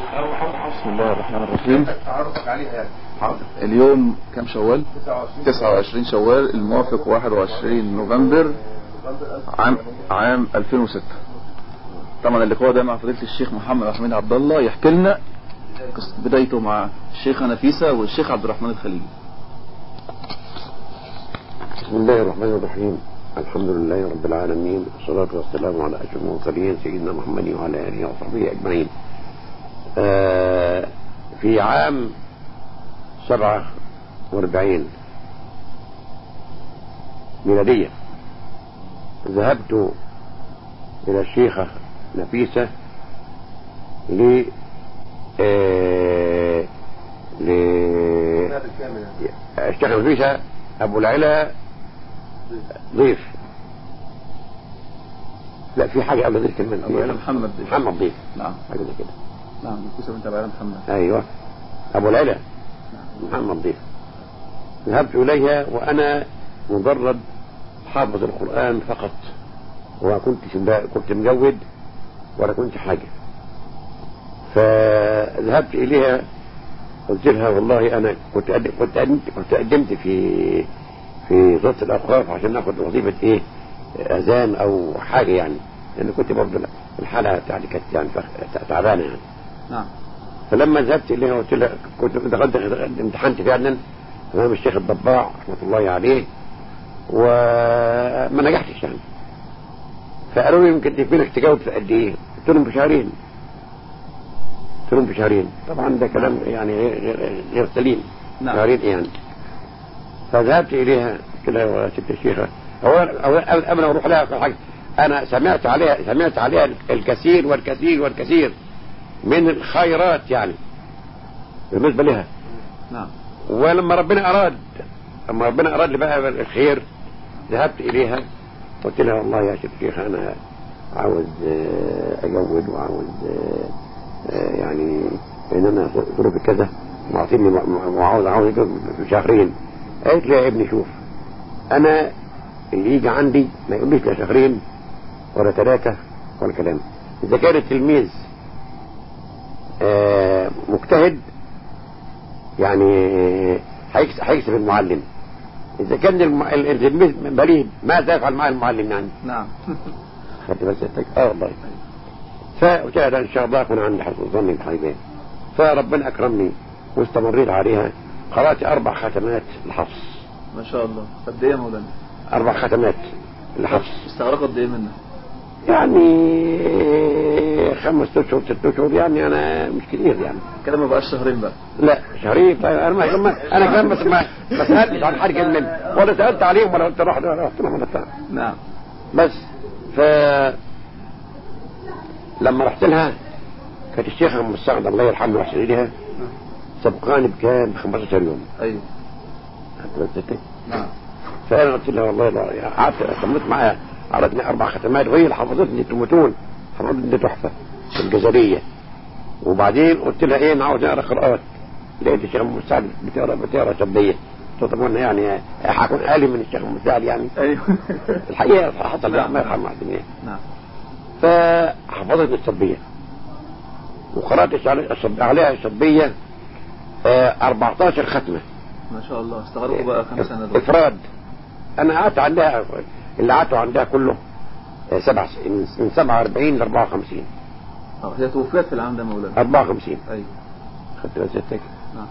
بسم الله الرحمن الرحيم تعرفك عليها يعني حاضر اليوم كم شوال 29 29 شوال الموافق 21 نوفمبر عام عام 2006 طبعا اللقاء ده مع فضيلة الشيخ محمد حميد عبد الله يحكي لنا قصة بدايته مع الشيخة نفيسة والشيخ عبد الرحمن الخليلي بسم الله الرحمن الرحيم الحمد لله رب العالمين والصلاة والسلام على أشرف المرسلين سيدنا محمد وعلى آله وصحبه أجمعين آه في عام سبعة واربعين ميلادية ذهبت إلى الشيخة نفيسة ل آه ل بالكامل يعني. الشيخ نفيسة أبو العلا ضيف لا في حاجة قبل ضيف كمان أبو علا محمد محمد ضيف نعم حاجة زي كده نعم نفيسة بنت أبو علا محمد أيوة أبو العلا محمد ضيف ذهبت إليها وأنا مجرد حافظ القرآن فقط وما كنتش كنت مجود ولا كنت حاجة فذهبت إليها قلت لها والله أنا كنت قد- كنت قدمت كنت قدمت في في وزارة الأوقاف عشان آخد وظيفة إيه أذان أو حاجة يعني لأن كنت برضه الحالة بتاعتي كانت يعني فخ- تعبانة يعني نعم فلما ذهبت إليها قلت لها كنت دخلت امتحنت فعلا أمام الشيخ الضباع رحمة الله عليه وما نجحتش يعني فقالوا لي يمكن يكفينك تجاوب في قد إيه؟ قلت لهم في شهرين قلت لهم في شهرين طبعا ده كلام يعني غير, غير, غير سليم نعم. شهرين إيه يعني فذهبت إليها قلت لها يا ست الشيخة أولا أولا قبل ما أروح لها أقول حاجة أنا سمعت عليها سمعت عليها الكثير والكثير والكثير من الخيرات يعني بالنسبة لها نعم ولما ربنا أراد لما ربنا أراد لي بقى الخير ذهبت إليها قلت لها والله يا شيخ شيخ أنا عاوز آه، أجود وعاوز آه، آه، يعني إن أنا ظروفي كذا معطيني وعاوز عاوز أجوز في شهرين قالت لي يا ابني شوف أنا اللي يجي عندي ما يقوليش لا شهرين ولا ثلاثة ولا كلام إذا كان التلميذ آه، مجتهد يعني هيكس- هيكسب المعلم إذا كان الم- ال- التلميذ بليد ماذا يفعل مع المعلم يعني نعم خدت بس التك... اه والله فقلت لها ده ان شاء الله اكون عندي حسن ظني بحاجه فربنا اكرمني واستمريت عليها قرات اربع ختمات الحفص ما شاء الله قد إيه يا مولانا اربع ختمات الحفص استغرق قد إيه منك يعني خمس اشهر ست اشهر يعني انا مش كتير يعني كده ما بقاش شهرين بقى لا شهرين طيب انا ما ما- انا كمان بس ما ما سالتش عن حاجه منه ولا سالت عليهم ولا قلت رحت رحت لهم ولا بتاع نعم بس ف لما رحت لها كانت الشيخة ام السعد الله يرحمها ويحسن اليها سبقاني بكام 15 يوم أيوه حضرتك نعم فانا قلت لها والله لا يعني قعدت صمت معاها عرضني اربع ختمات وهي اللي حفظتني التمتون حفظتني تحفه في الجزريه وبعدين قلت لها ايه انا عاوز اقرا قراءات لقيت الشيخ ام السعد بتقرا بتقرا شبيه قلت طب وانا يعني هكون اقل من الشيخ ام السعد يعني أيوه الحقيقه حصل نعم، الله نعم. يرحمها الدنيا نعم فحفظت الصبية وقرأت الش- الصب- عليها الصبية آه، 14 ختمة ما شاء الله استغرقوا بقى كم سنة دول إفراد أنا قعدت عندها اللي قعدته عندها كله آه، سبع س- من من 47 ل 54 آه، هي توفيت في العام ده مولانا 54 أيوه خدت بسيتك نعم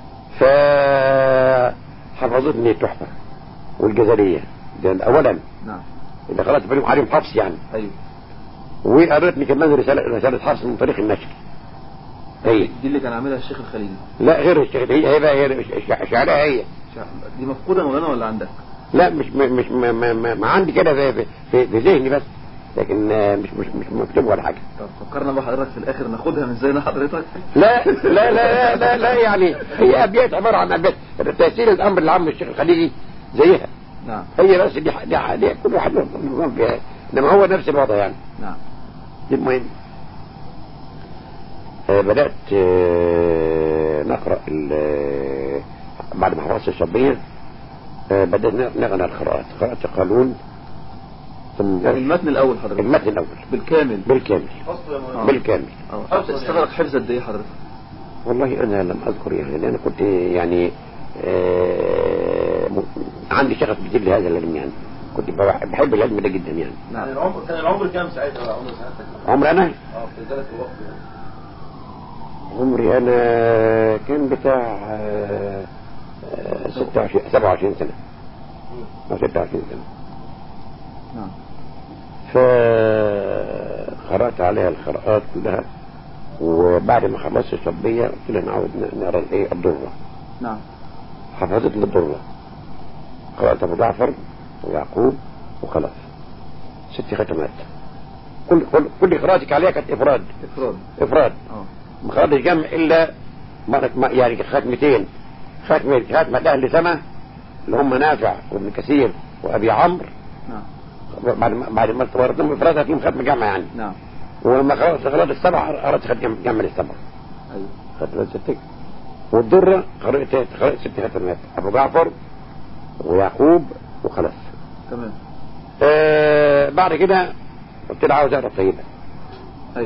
فحفظتني تحفة والجزرية ده أولا نعم اللي قرأت فيهم عليهم حفص يعني أيوه وقرأتني كمان رسالة رسالة حفص من طريق النشر هي دي اللي كان عاملها الشيخ الخليلي لا غير الشيخ هي هي بقى هي الش- شعرها هي شع- دي مفقودة يا مولانا ولا عندك لا مش م- مش ما, ما, ما, ما عندي كده في, في, في, في ذهني بس لكن آه، مش مش مش مكتوب ولا حاجه طب فكرنا بقى حضرتك في الآخر ناخدها من زينا حضرتك لا لا لا لا لا, لا يعني هي ابيات عباره عن ابيات تاثير الامر العام للشيخ الخليلي زيها نعم هي بس دي, ح- دي, ح- دي كل واحد له نظام فيها انما هو نفس الوضع يعني نعم المهم آه، بدأت آه، نقرأ ال- بعد ما حفظت الصبية آه، بدأت نغنى القراءات قرأت قانون ثم يعني المتن الاول حضرتك المتن الاول بالكامل بالكامل فصل يا مولانا. آه. بالكامل اه حضرتك استغرق حفظ قد ايه حضرتك والله انا لم اذكر يعني لان كنت يعني آه، م- عندي شغف كتير لهذا العلم يعني كنت بح- بحب العلم ده جدا يعني يعني العمر كان العمر كام ساعتها ولا عمر ساعتك؟ عمري انا اه في ذلك الوقت يعني عمري انا كان بتاع آه، آه، 26 27 سنه او 26 سنه نعم فقرأت عليها القراءات كلها وبعد ما خلصت الصبية قلت لها نعود نقرا الايه الضرة نعم حفظت لي الضرة قرأت أبو جعفر ويعقوب وخلف ست ختمات كل كل كل قراءتك عليها كانت إفراد افراد إفراد اه ما خرجتش جمع إلا مرة ما- يعني ختمتين ختمة ختمة أهل سما اللي هم نافع وابن كثير وأبي عمرو نعم بعد ما بعد ما ورثهم إفراد هتلاقيهم ختمة جمع يعني نعم ولما قرأت قرأت السبع قرأت ختم جمع السبع ايوه ختمات ستة والدرة قرأت قرأت ست ختمات أبو جعفر ويعقوب وخلف تمام آه بعد كده قلت لها عاوز اقرا طيبه ايوه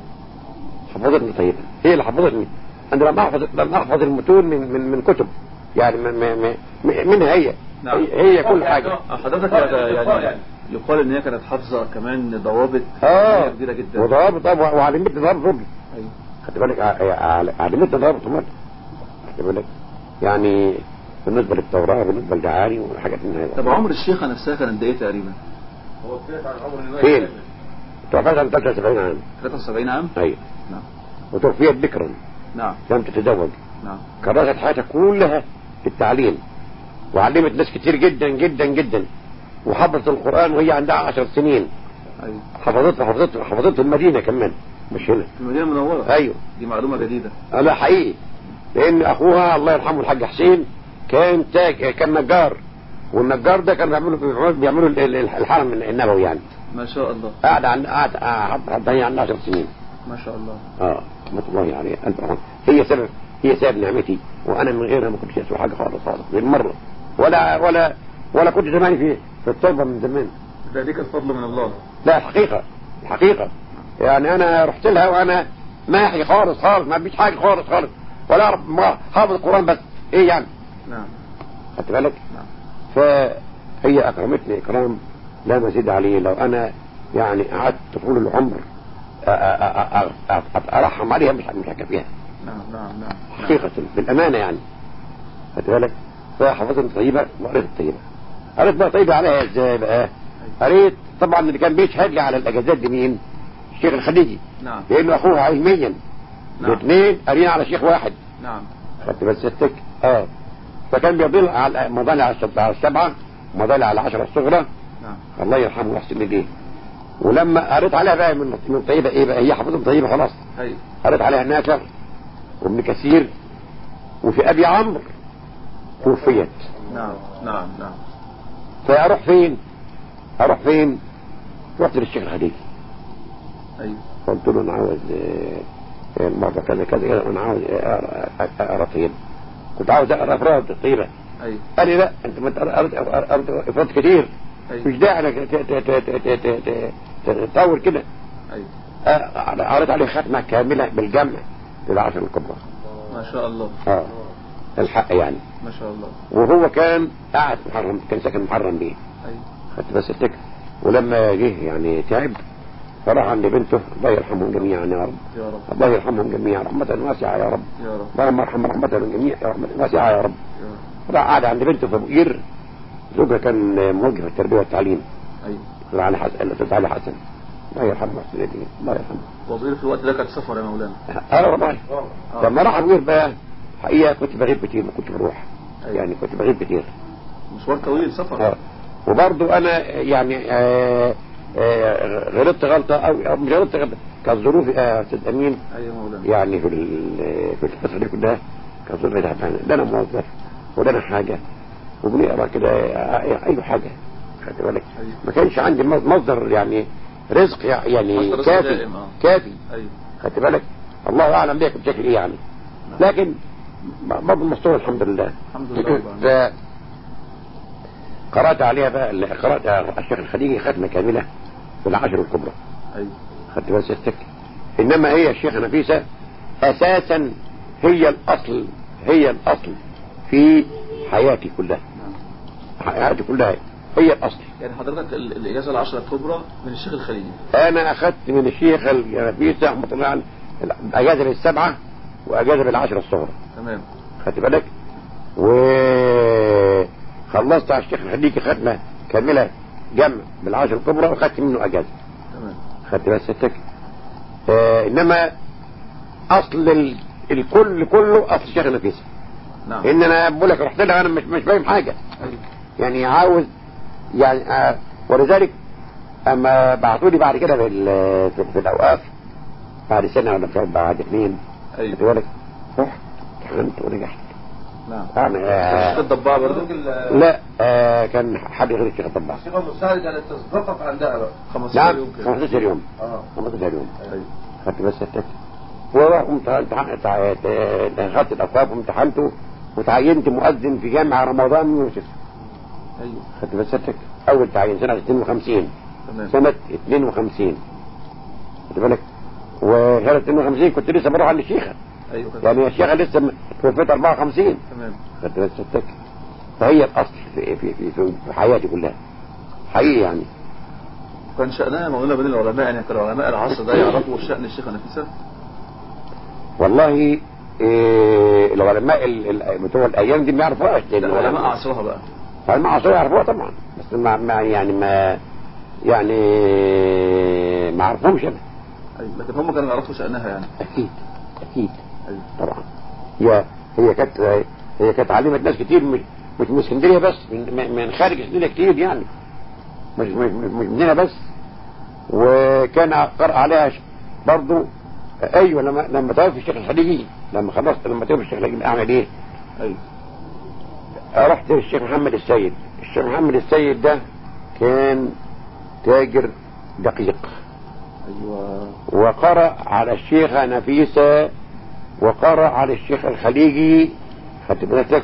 حفظتني طيبه هي اللي حفظتني انا لم احفظ لم احفظ المتون من من من كتب يعني من من من منها هي نعم. هي, هي كل حاجه آه، حضرتك يعني يقال ان هي كانت حافظه كمان ضوابط اه كبيره جدا وضوابط طب وعلمتني ضوابط ربي ايوه خدت بالك ع- ع- علمتني ضوابط ربي خدت بالك يعني بالنسبه للتوراه بالنسبه للدعاني وحاجات من هذا طب عمر الشيخه نفسها كان قد ايه تقريبا هو كيف عن عمر النبي فين؟ توفيت عن 73 عام 73 عام ايوه نعم وتوفيت بكرا نعم لم تتزوج نعم كرست حياتها كلها في التعليم وعلمت ناس كتير جدا جدا جدا وحفظت القرآن وهي عندها عشر سنين ايوه حفظته حفظته حفظته المدينة كمان مش هنا في المدينه المنوره ايوه دي معلومه جديده لا حقيقي لان اخوها الله يرحمه الحاج حسين كان تاج كان نجار والنجار ده كان بيعملوا بيعملوا- بيعملوا ال- ال- الحرم النبوي يعني ما شاء الله قاعد عند قاعد قاعد هي عندها 10 سنين ما شاء الله اه رحمة الله عليه ألف رحمة هي سبب هي سبب نعمتي وأنا من غيرها ما كنتش أسوي حاجة خالص خالص بالمرة ولا ولا ولا كنت زماني في في التوبة من زمان ده ديك الفضل من الله لا الحقيقة الحقيقة يعني أنا رحت لها وأنا ماحي خالص خالص ما فيش حاجة خالص خالص ولا أعرف ما حافظ القرآن بس إيه يعني نعم خدت بالك نعم فهي أكرمتني إكرام لا مزيد عليه لو أنا يعني قعدت طول العمر أ- أ- أ- أ- أ- أرحم عليها مش مش هكفيها نعم نعم نعم حقيقة بالأمانة يعني خدت بالك فحفظت طيبة وقريت الطيبة قريت بقى طيبة عليها ازاي بقى قريت طبعا اللي كان بيشهد لي على الأجازات دي مين الشيخ الخليجي نعم لأنه أخوها علميا نعم. الاثنين قارين على شيخ واحد نعم خدت بس ستك اه فكان بيضل على مضالع على السبعة- على السبعة مضالع على العشرة الصغرى نعم الله يرحمه ويحسن إليه ولما قريت عليها بقى من من طيبة ايه بقى هي حفظت طيبة خلاص ايوه قريت عليها نافع وابن كثير وفي ابي عمرو توفيت نعم نعم نعم فاروح فين اروح فين رحت للشيخ الخليجي ايوه قلت له انا عاوز آه، المرة كذا كذا كذا انا عاوز اقرا اقرا طيب كنت عاوز اقرا افراد طيبه ايوه قال لي لا انت ما انت قرأت قرأت افراد كتير أيوة. مش داعي انك ت- ت- ت- ت- ت- ت- ت- تطور كده ايوه آه، قريت عليه ختمه كامله بالجمع للعشر الكبرى ما شاء الله اه الحق يعني ما شاء الله وهو كان قاعد محرم كان ساكن محرم بيه ايوه خدت بس التك ولما جه يعني تعب فراح عند بنته الله يرحمهم جميعا يا رب يا رب الله يرحمهم جميعا رحمة واسعة يا رب يا رب اللهم ارحم رحمة جميع رحمة واسعة يا رب يا رب راح قعد عند بنته في ابو قير زوجها كان موجه في التربية والتعليم ايوه علي حسن الاستاذ علي حسن الله يرحمه ويحسن اليه الله يرحمه وظيفة في الوقت ده كانت سفر يا مولانا اه والله آه. لما راح ابو قير بقى حقيقة كنت بغيب كتير ما كنتش بروح أيوة. يعني كنت بغيب كتير مشوار طويل سفر آه. وبرضو انا يعني آه، آه، غلطت غلطة او أو مش غلطت غلطة كانت ظروفي آه، يا استاذ امين ايوه مولانا يعني في ال- في الفترة دي كلها كانت ظروفي تعبانة لا انا موظف ولا انا حاجة وبنقرا كده آه، اي حاجة خدت بالك أيوة. ما كانش عندي مص- مصدر يعني رزق يع- يعني مصدر رزق كافي دائم، آه. كافي ايوه خدت بالك الله اعلم بيك بشكل ايه يعني لكن برضه مستوى الحمد لله الحمد لله رب العالمين. ف قرأت عليها بقى قرأت على الشيخ الخليجي ختمة كاملة في العشر الكبرى ايوه خدت بس يستك إنما هي الشيخ نفيسة أساسا هي الأصل هي الأصل في حياتي كلها حياتي كلها هي الأصل يعني حضرتك ال- الاجازه العشره الكبرى من الشيخ الخليجي أنا أخذت من الشيخ النفيسة رحمة الله عليه أجازة بالسبعة وأجازة بالعشرة الصغرى تمام خدت بالك وخلصت على الشيخ الخليجي ختمة كاملة جمع بالعشر الكبرى وخدت منه أجازة تمام خدت بس ستك آه إنما أصل ال... الكل كله أصل الشيخ النفيسة نعم إن أنا بقول لك رحت لها أنا مش مش فاهم حاجة ايوه يعني عاوز يعني آه ولذلك أما بعثوا لي بعد كده في, ال- في, في الأوقاف بعد سنة ولا مش عارف بعد اثنين خدت ايوه بالك رحت امتحنت ونجحت نعم يعني الشيخ آه الضباع برضه لا آه كان حد غير الشيخ الطباع الشيخ المساعد كانت تتوقف عندها بقى 15 نعم يوم كده 15 يوم اه 15 يوم ايوه خدت بس التك ورحت امتحنت خدت الأوقاف وامتحنته وتعينت مؤذن في جامع رمضان يوسف ايوه خدت بس التك أول تعيين سنة 52 تمام سنة 52 خدت بالك وسنة 52 كنت لسه بروح عند الشيخة ايوه كده يعني الشيخة لسه م- توفيت 54 تمام خدت بس التك فهي الأصل في, في, في, في حياتي كلها حقيقي يعني كان شأنها مولانا بين العلماء يعني كان علماء العصر ده يعرفوا شأن الشيخة نفيسة والله إيه العلماء ال- ال- بتوع الايام دي ما يعرفوهاش لان لا علماء عصرها بقى علماء عصرها يعرفوها طبعا بس ما ما يعني ما يعني ما عرفوش انا ايوه لكن هم كانوا يعرفوا شأنها يعني اكيد اكيد ايوه طبعا هي هي كانت هي كانت علمت ناس كتير مش مش من اسكندريه بس من, من خارج اسكندريه كتير يعني مش مش مش مش من هنا بس وكان قرأ عليها ش- برضو ايوه لما لما توفي الشيخ الخليجي لما خلصت لما توفي الشيخ الخليجي اعمل ايه؟ ايوه رحت للشيخ محمد السيد الشيخ محمد السيد ده كان تاجر دقيق ايوه وقرأ على الشيخة نفيسة وقرأ على الشيخ الخليجي خدت بالك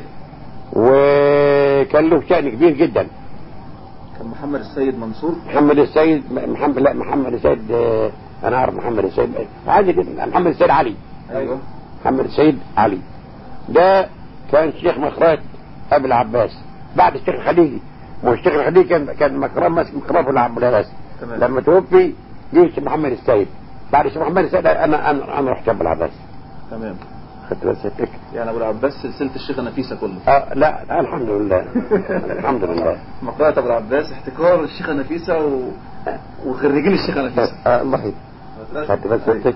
وكان له شأن كبير جدا كان محمد السيد منصور محمد السيد محمد لا محمد السيد آه، انا اعرف محمد السيد عادي جدا محمد السيد علي ايوه محمد السيد علي ده كان شيخ مخرات ابو العباس بعد الشيخ الخليجي ما هو الشيخ الخليجي كان كان مكرم ماسك مكرم ابو العباس تمام. لما توفي جه الشيخ محمد السيد بعد الشيخ محمد السيد انا انا انا رحت ابو العباس تمام خدت بس الفكر يعني ابو العباس سلسلة الشيخة نفيسة كله آه لا الحمد لله الحمد لله مقالة ابو العباس احتكار الشيخة نفيسة و... وخريجين الشيخة نفيسة آه الله يهديك. خدت بس الفكر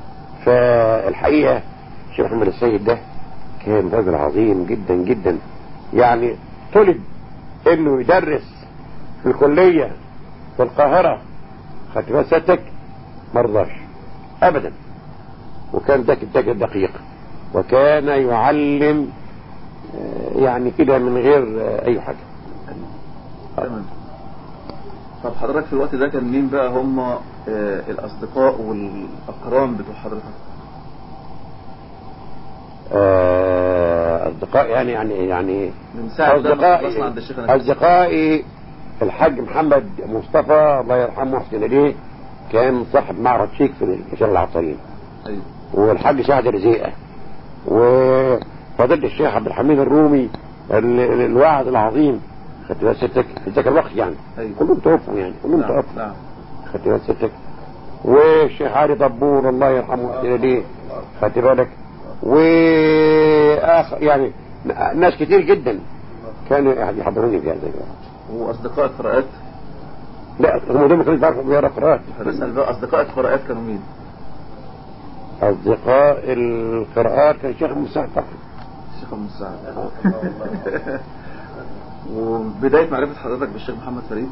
فالحقيقة الشيخ محمد السيد ده كان رجل عظيم جدا جدا يعني طلب انه يدرس في الكلية في القاهرة خدت بس ستك مرضاش ابدا وكان ده تاجر دقيق وكان يعلم آه، يعني كده من غير آه، اي حاجة تمام طب حضرتك في الوقت ده كان مين بقى هم آه، الاصدقاء والاقران بتوع حضرتك آه، اصدقاء يعني يعني يعني من ساعة ده ما خلصنا عند أصدقائي الشيخة نفيسة أصدقائي الحاج محمد مصطفى الله يرحمه ويحسن إليه كان صاحب معرض شيك في الشارع العطارين ايوه والحاج سعد رزيقة وفضيلة الشيخ عبد الحميد الرومي ال- ال- الواعظ العظيم خدت بس ستك في ذاك الوقت يعني أيوة. كلهم توفوا يعني كلهم نعم توفوا نعم خدت بس ستك والشيخ علي دبور الله يرحمه ويحسن إليه خدت بالك وآخ يعني ناس كتير جدا كانوا يحضروني في هذا الوقت واصدقاء القراءات لا هم دول ما كانوش بيعرفوا بيقرا قراءات بسأل بقى اصدقاء القراءات كانوا مين اصدقاء القراءات كان الشيخ مساعد طبعا الشيخ ابو مساعد وبداية معرفة حضرتك بالشيخ محمد فريد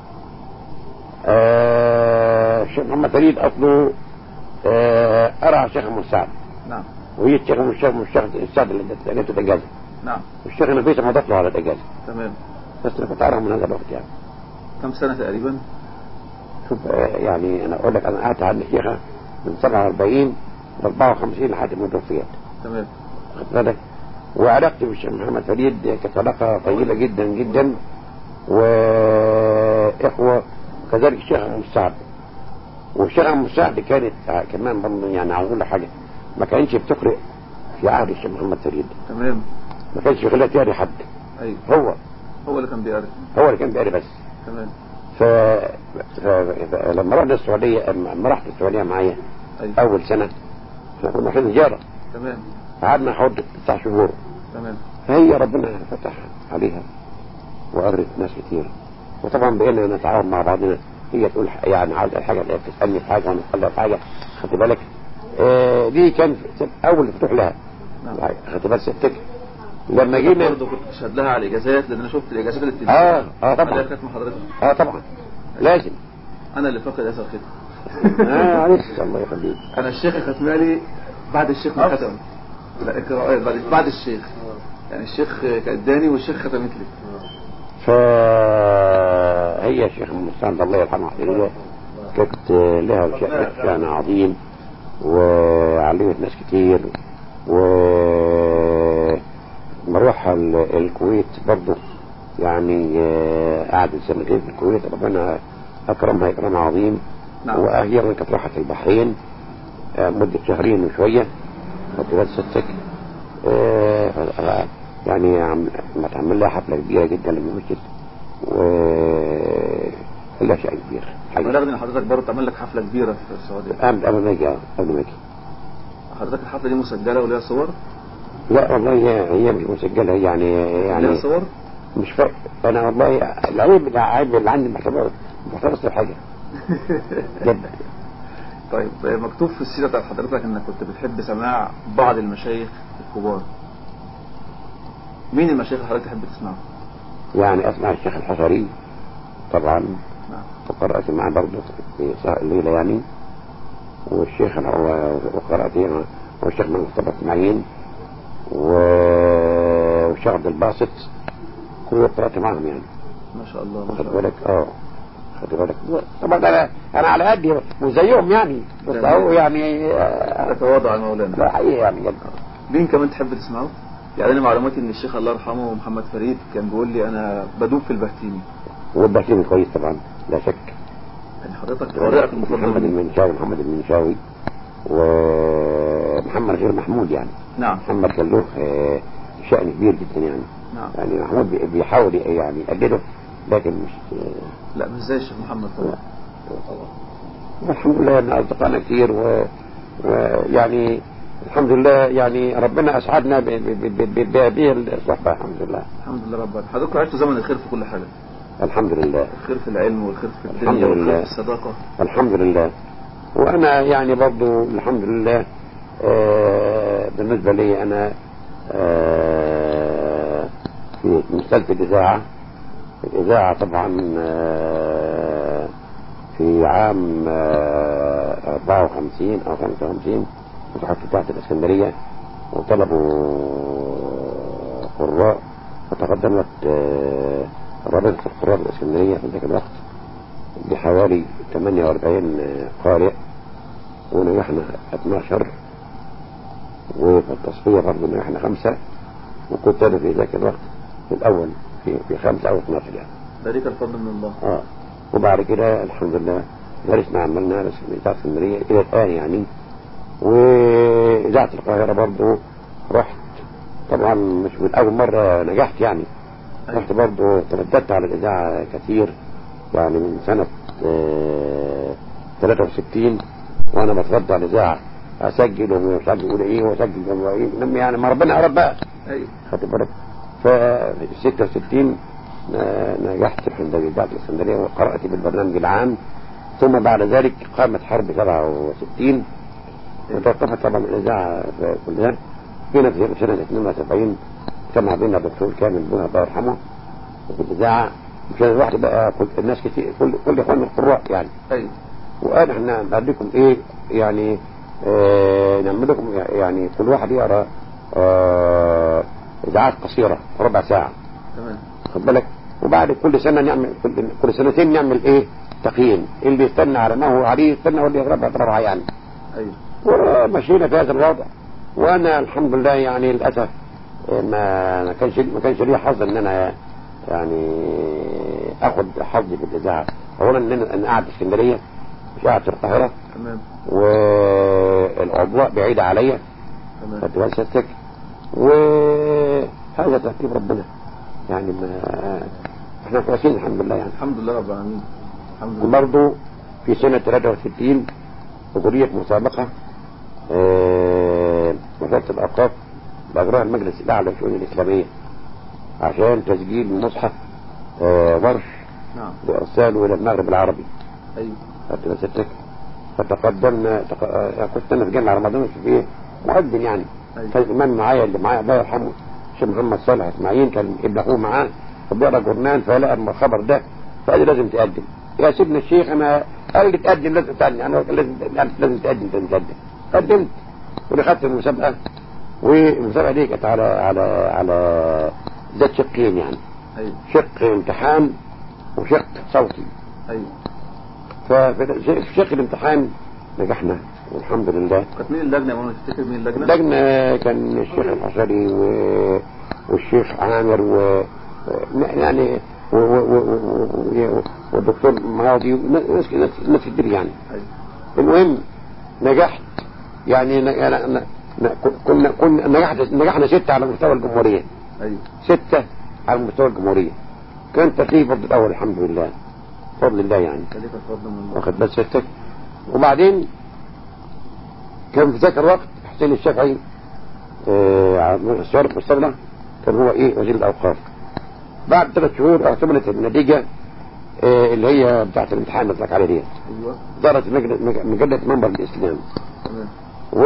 آه، الشيخ محمد فريد اصله آه، قرا الشيخ مساعد نعم وهي الشيخ الشيخ الشيخ السعد اللي اللي انت اجازه نعم والشيخ نفيس ما ضاف له على الاجازه تمام بس انا كنت اعرف من هذا الوقت يعني كم سنة تقريبا شوف آه، يعني انا اقول لك انا قعدت عند الشيخه من 47 ل 54 لحد ما توفيت تمام خد بالك وعلاقتي بالشيخ محمد فريد كانت علاقة طيبة جدا جدا واخوه كذلك الشيخ ابو مساعد والشيخ ابو مساعد كانت آه، كمان برضه يعني عاوز اقول لك حاجه ما كانش بتقرأ في عهد الشيخ محمد فريد تمام ما كانش يخليها تقري حد ايوه هو هو اللي كان بيقرا هو اللي كان بيقري بس تمام ف... ف... فلما رحنا السعوديه لما رحت السعوديه معايا ايوه اول سنه احنا كنا رايحين زياره تمام قعدنا حوالي تسع شهور تمام فهي ربنا فتح عليها وقرت ناس كتير وطبعا بقينا نتعاون مع بعضنا هي تقول ح- يعني عاوزه حاجه تسالني في حاجه وانا اسالها في حاجه خدت بالك آه دي كان في- اول فتوح لها نعم خدت بالك ستك لما جينا برضه كنت بشهد لها على الاجازات لان انا شفت الاجازات اللي بتدي اه اه طبعا عليها ختم حضرتك اه طبعا لازم انا اللي فاقد هذا الختم اه معلش الله يخليك انا الشيخ ختمها لي بعد الشيخ ما ختم لا القراءات بعد بعد الشيخ يعني الشيخ اداني والشيخ ختمت لي فهي الشيخ مستعد الله يرحمه حضرتك كانت لها شأن شأن عظيم وعلمت ناس كتير و مروحها ال- الكويت برضه يعني آه، قعدت سنتين في الكويت ربنا أكرمها إكرام عظيم نعم. وأخيرا كانت راحت البحرين آه، مدة شهرين وشوية وتبات ستك آه، ف- يعني عم ما تعمل لها حفلة كبيرة جدا لما مشيت و لها شيء كبير حقيقة. بلغني ان حضرتك برضه تعمل لك حفله كبيره في السعوديه قبل قبل ما اجي آه، قبل ما اجي حضرتك الحفله دي مسجله وليها صور لا والله هي هي مش مسجلة يعني يعني ليها صور مش فاهم انا والله العيب العيب اللي عندي محتاج محتاج حاجة جد طيب مكتوب في السيره بتاعت حضرتك انك كنت بتحب سماع بعض المشايخ الكبار مين المشايخ اللي حضرتك تحب تسمعه؟ يعني اسمع الشيخ الحصري طبعا نعم وقرأت معه برضه في سهر الليلة يعني والشيخ اللي هو وقرأت هنا هو الشيخ من مصطفى اسماعيل و- والشيخ عبد الباسط كل قرأت معهم يعني ما شاء الله ما خد شاء الله بالك اه خد بالك طبعا انا انا على قدي وزيهم يعني بس هو يعني آه، تتواضع يا مولانا لا حقيقة يعني جد مين كمان تحب تسمعه؟ يعني انا معلوماتي ان الشيخ الله يرحمه محمد فريد كان بيقول لي انا بدوب في البهتيمي والبهتيمي كويس طبعا لا شك يعني حضرتك قارئك المفضل محمد مين؟ المنشاوي محمد المنشاوي ومحمد غير محمود يعني نعم محمد كان له آه، شأن كبير جدا يعني نعم يعني محمود بي- بيحاول يعني يقلده لكن مش آه، لا مش زي الشيخ محمد طبعا والحمد لله ان اصدقائنا كتير و- ويعني الحمد لله يعني ربنا اسعدنا ب- ب- ب- ب- بهذه الصحبه الحمد لله الحمد لله رب العالمين حضرتك عشتوا زمن الخير في كل حاجه الحمد لله الخير في العلم والخير في الحمد الدنيا والخير لله. في الصداقه الحمد لله وانا يعني برضو الحمد لله آه، بالنسبه لي انا آه، في مسألة الإذاعة الإذاعة طبعا آه، في عام آه، 54 أو 55 فتحت فتحت الإسكندرية وطلبوا قراء فتقدمت آه، رابطة القراء بالإسكندرية في ذاك الوقت بحوالي 48 قارئ ونجحنا 12 وفي التصفية برضه نجحنا خمسة وكنت أنا في ذاك الوقت في الأول في في خمسة أو 12 يعني ذلك الفضل من الله اه وبعد كده الحمد لله درسنا عملنا درس في إذاعة اسكندرية إلى الآن يعني وإذاعة القاهرة برضه رحت طبعا مش من أول مرة نجحت يعني رحت برضه ترددت على الإذاعة كثير يعني من سنة آه 63 وأنا بتردد على الإذاعة أسجل ومش عارف يقول إيه وأسجل وإيه لما يعني ما ربنا أراد بقى ايوه خدت بالك في 66 آه، نجحت الحمد لله في إذاعة الإسكندرية وقرأت بالبرنامج العام ثم بعد ذلك قامت حرب 67 وتوقفت طبعا الإذاعة كلها فينا في سنة 72 سمع بينا الدكتور كامل بنا الله يرحمه وفي الإذاعة مش أنا لوحدي بقى كل الناس كتير كل كل إخواننا القراء يعني ايوه وقال احنا نعمل لكم ايه يعني اه نعمل لكم يعني كل واحد يقرا اه اذاعات قصيره ربع ساعه تمام خد بالك وبعد كل سنه نعمل كل, كل سنتين نعمل ايه تقييم اللي يستنى على ما هو عليه يستنى واللي يقربها يقربها يعني ايوه ومشينا في هذا الوضع وانا الحمد لله يعني للاسف اه، ما ما كانش ما كانش لي حظ ان انا يعني اخد حظي في الاذاعه اولا ان انا أنا قاعد في اسكندريه مش قاعد في القاهره تمام والاضواء بعيده عليا تمام خدت بال سيادتك وهذا ترتيب ربنا يعني ما احنا كويسين الحمد لله يعني الحمد لله رب العالمين الحمد لله وبرضه في سنة 63 أجريت مسابقة آه، وزارة الأوقاف بأجراها المجلس الأعلى للشؤون الإسلامية عشان تسجيل المصحف آه، ورش نعم وإرساله إلى المغرب العربي ايوه خدت بال سيادتك فتقدمنا تق... آه، كنت أنا في جامعة رمضان الشفيع مؤذن يعني أيوة. كان الإمام معايا اللي معايا الله يرحمه الشيخ محمد صالح إسماعيل كان ابن أخوه معاه فبيقرا جورنال فلقى الخبر ده فقال لي لازم تقدم يا سيدنا الشيخ أنا قال لي تقدم لازم تقدم أنا لازم لازم تقدم لازم تقدم قدمت ودخلت المسابقة والمسابقة دي كانت على على على ذات شقين يعني ايوه شق امتحان وشق صوتي ايوه ففي شق الامتحان نجحنا والحمد لله كانت مين اللجنه يا مولانا تفتكر مين اللجنه؟ اللجنة كان الشيخ الحشري و... والشيخ عامر و يعني و... و... و... و... والدكتور ماضي ناس ناس ناس كتير يعني ايوه المهم نجحت يعني ن... ن... ن... ن... كنا كنا نجحت نجحنا ستة على مستوى الجمهورية ايوه ستة على مستوى الجمهورية كان ترتيب برضه الأول الحمد لله بفضل الله يعني خليك الفضل من الله واخد بال ستك وبعدين كان في ذاك الوقت حسين الشافعي آه، الشارق والصبلة كان هو ايه وزير الاوقاف بعد ثلاث شهور اعتمدت النتيجة آه، اللي هي بتاعت الامتحان اللي قلت لك عليه دي ايوه ظهرت مجلة مجلة منبر الاسلام تمام و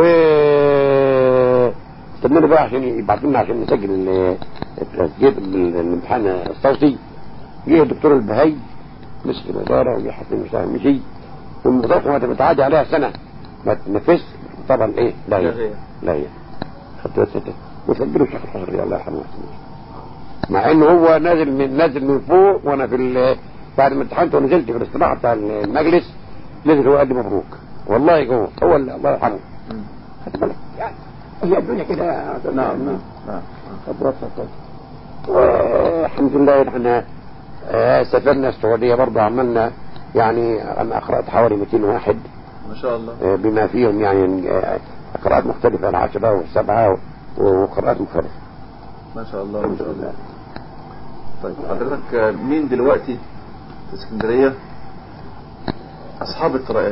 استنينا بقى عشان يبعتوا لنا عشان نسجل ال- التسجيل ال- الامتحان الصوتي جه الدكتور البهي مسك الاداره وجه حسين مش عارف مشي والمذاكره ما بتعدي عليها سنه ما تنفذش طبعا ايه لا لا هي غير. لا هي خدت ستة وسجلوا الشيخ الحصري الله يرحمه مع انه هو نازل من نازل من فوق وانا في ال- بعد ما امتحنت ونزلت في الاستراحه بتاع المجلس نزل هو قال لي مبروك والله جوه هو اللي الله يرحمه مم. خدت بالك يعني هي الدنيا كده نعم نعم نعم خبرات خبرات والحمد لله احنا آه، سافرنا السعودية برضه عملنا يعني انا قرأت حوالي 200 واحد ما شاء الله آه، بما فيهم يعني آه، قراءات مختلفة العشرة والسبعة و- وقراءات مختلفة ما شاء الله ما الحمد شاء الله لله طيب حضرتك آه، مين دلوقتي في اسكندريه اصحاب القراءات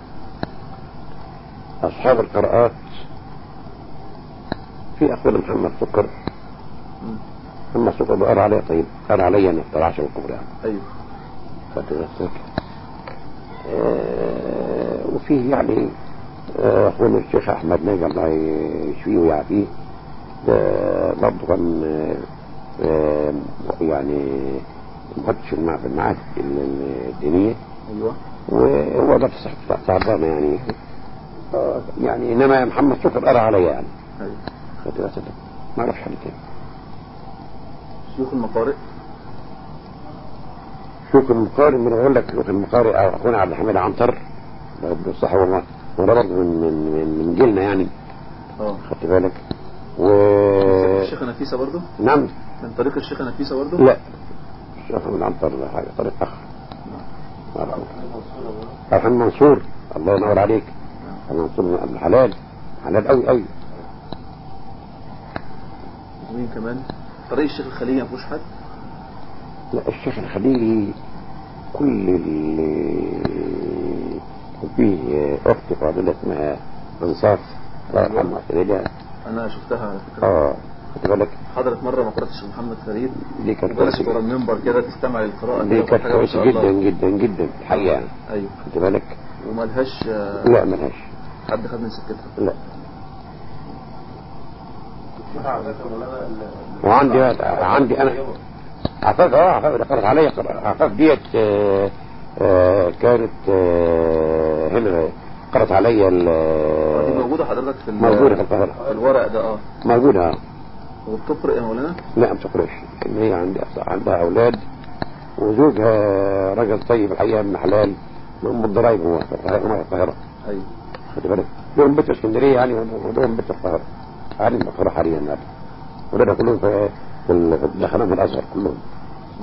أصحاب القراءات في أخونا محمد سكر مم. محمد سكر بقرا عليه طيب قرا علي أنا في العشرة الكبرى ايوه خدت بالك آه، وفيه يعني آه، اخونا الشيخ احمد ناجي الله يشفيه ويعافيه ده برضه كان آه، آه، يعني مفتش في المع- في المعاهد ال- الدينيه ايوه وهو ده في صح- صعبانه يعني آه، يعني انما محمد شكر قرا عليا يعني ايوه خدت بالك ما اعرفش حد تاني شيوخ المقارئ شوف المقارئ من اقول لك شوف المقارئ او اخونا عبد الحميد عنتر ده بالصح والله وده برضه من من من, من جيلنا يعني اه خدت بالك و الشيخة نفيسة برضو نعم من طريق الشيخة نفيسة برضو لا الشيخ محمد عنتر ده حاجه طريق اخر الله يرحمه. الحمد منصور الله ينور عليك الحمد منصور من ابن الحلال حلال قوي قوي ومين كمان طريق الشيخ الخليلي ما فيهوش حد لا الشيخ الخليلي كل اللي فيه اختي فاضله اسمها انصاف الله يرحمها سيدة انا شفتها على فكرة اه خد بالك حضرت مرة مقرأة الشيخ محمد فريد دي كانت جلست كويسة ورا المنبر كده تستمع للقراءة دي كده كانت حاجة ما كويسة شاء جدا الله. جدا جدا الحقيقة ايوه خد بالك وملهاش آه، لا ملهاش حد خد من سكتها لا وعندي عندي انا عفاف اه عفاف اللي قرأت عليا قر- عفاف ديت آه، آه، كانت آه، هنا قرأت عليا دي ال- موجودة حضرتك في ال- موجودة في القاهرة في الورق ده اه موجودة آه. وبتقرأ يا مولانا لا ما تقراش ان هي عندها عندها اولاد وزوجها راجل طيب الحقيقه من حلال من ام الضرايب هو في القاهره هو في القاهره ايوه خد بالك لهم بيت في اسكندريه يعني ولهم بيت في القاهره قاعدين في القاهره حاليا يعني ولادها كلهم في في ال- في دخلهم الازهر كلهم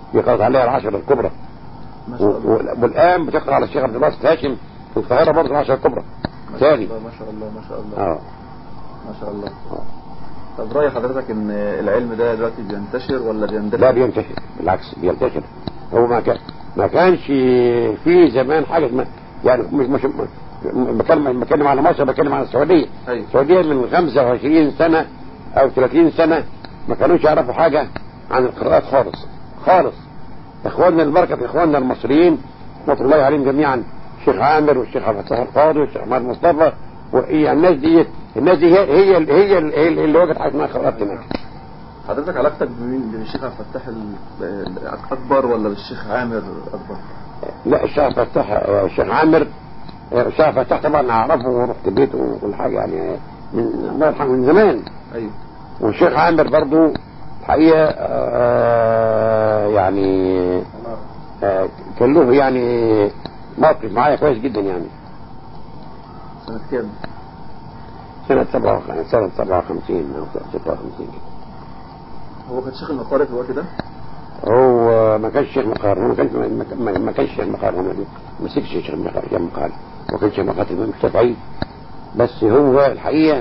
يقرأ عليها العشرة الكبرى ما و- شاء الله و- والآن بتقرأ على الشيخ عبد الباسط هاشم في القاهرة برضه العشرة الكبرى ما شاء ثاني الله ما شاء الله ما شاء الله اه ما شاء الله آه. طب رأي حضرتك ان العلم ده دلوقتي بينتشر ولا بيندثر لا بينتشر بالعكس بينتشر هو ما كان ما كانش في زمان حاجة اسمها يعني مش مش م- بتكلم بتكلم على مصر بتكلم على السعودية أيوة. السعودية من 25 سنة أو 30 سنة ما كانوش يعرفوا حاجة عن القراءات خالص خالص إخواننا البركة إخواننا المصريين رحمة الله عليهم جميعا الشيخ عامر والشيخ عبد الفتاح القاضي والشيخ محمد مصطفى وهي الناس دي الناس دي هي هي هي, هي اللي وجدت حاجة اسمها قراءات هناك حضرتك علاقتك بمين بالشيخ عبد الفتاح ال- اكبر ولا بالشيخ عامر اكبر لا الشيخ فتح الشيخ عامر الشيخ فتح طبعا اعرفه ورحت بيته وكل حاجه يعني من الله يرحمه من زمان ايوه والشيخ عامر برضو الحقيقه آه، يعني آه، كان له يعني موقف معايا كويس جدا يعني سنة كام سنة 57 سنة 57 أو 56 كده هو كان شيخ المقارئ في الوقت ده هو ما كانش شيخ مقار هو ما كانش ما- ما كانش شيخ مقار هو ما مسكش شيخ مقار شيخ مقار وكان شيخ مقار الإمام الشافعي بس هو الحقيقة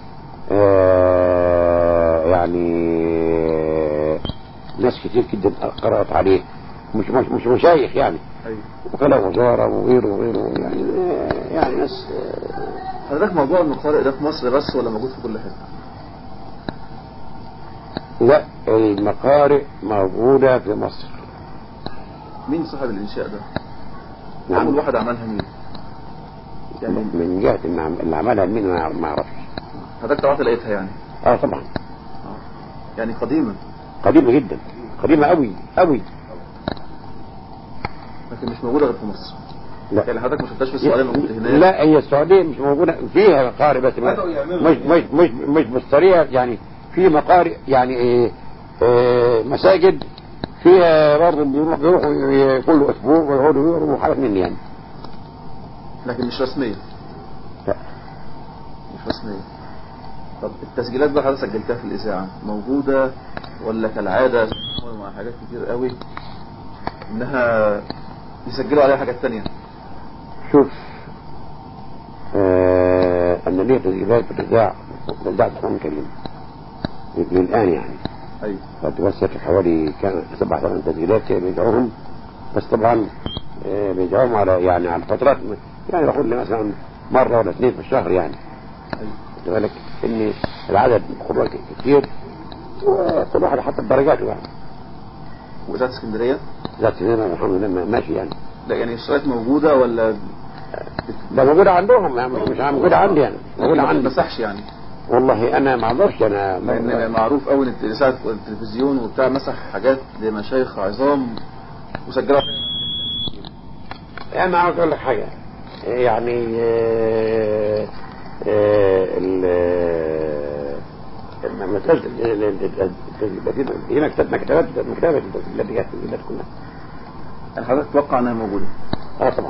آه يعني ناس كتير جدا قرأت عليه مش مش مش مشايخ يعني ايوه وكلاء وزارة وغيره وغيره يعني يعني ناس آه، حضرتك موضوع المقارئ ده في مصر بس ولا موجود في كل حتة لا المقارئ موجودة في مصر مين صاحب الانشاء ده نعم اول واحد عملها مين يعني من جهة إن عم- اللي عملها مين ما ما اعرفش حضرتك طلعت لقيتها يعني اه طبعا يعني قديما قديمة جدا قديمة قوي قوي لكن مش موجودة غير في مصر لا يعني حضرتك ما شفتهاش في السعودية لما كنت هناك لا هي السعودية مش موجودة فيها مقارئ بس ما- بدأوا يعملوا مش مش مش مش بالطريقة يعني في مقارئ يعني إيه إيه مساجد فيها برضه بيروحوا بيروحوا ي- كل اسبوع ويقعدوا يقروا حاجات من دي يعني لكن مش رسمية لا. مش رسمية طب التسجيلات بقى حضرتك سجلتها في الإذاعة موجودة ولا كالعادة مع حاجات كتير قوي إنها يسجلوا عليها حاجات تانية شوف آه أن ليه تسجيلات بتذاع بتذاع القرآن الكريم للآن يعني أيوة فتوسط حوالي كان سبع ثمان تسجيلات بيدعوهم بس طبعا آه، بيدعوهم على يعني على فترات يعني يقول لي مثلا مرة ولا اثنين في الشهر يعني أيوة خد بالك ان العدد قراء كتير وكل واحد حط درجاته يعني وإذاعة اسكندرية ذات سنين الحمد لله ماشي يعني لا يعني الشرايط موجودة ولا ده موجودة عندهم يعني مش مش موجودة عندي يعني موجودة ما عندي مسحش يعني والله انا ما اقدرش انا لأن معروف قوي إن إذاعة التلفزيون وبتاع مسح حاجات لمشايخ عظام وسجلها انا عاوز اقول لك حاجه يعني آه، آه، ال آه، مسألة ال- ال- ال- التسجيلات دي- هنا كتبنا كتابات مكتبة التسجيلات دي التسجيلات كلها يعني حضرتك تتوقع إنها موجودة اه طبعا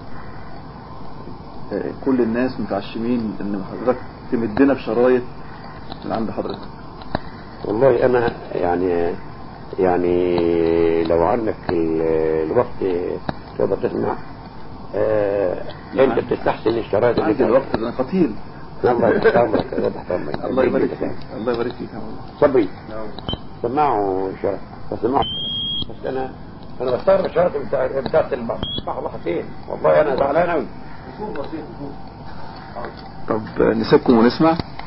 آه، كل الناس متعشمين ان حضرتك تمدنا بشرايط من عند حضرتك والله انا يعني يعني لو عندك ال- الوقت تقدر تسمع آه، انت بتستحسن الشرايط اللي عندي الوقت ده انا قتيل الله يحفظك الله يحفظك الله يبارك فيك الله يبارك فيك يا مولانا. صبري سمعوا شرط فسمعوا بس انا انا بستغرب الشرط بتاع بتاعت البحر البحر راح فين والله انا زعلان قوي طب آه، نسيبكم ونسمع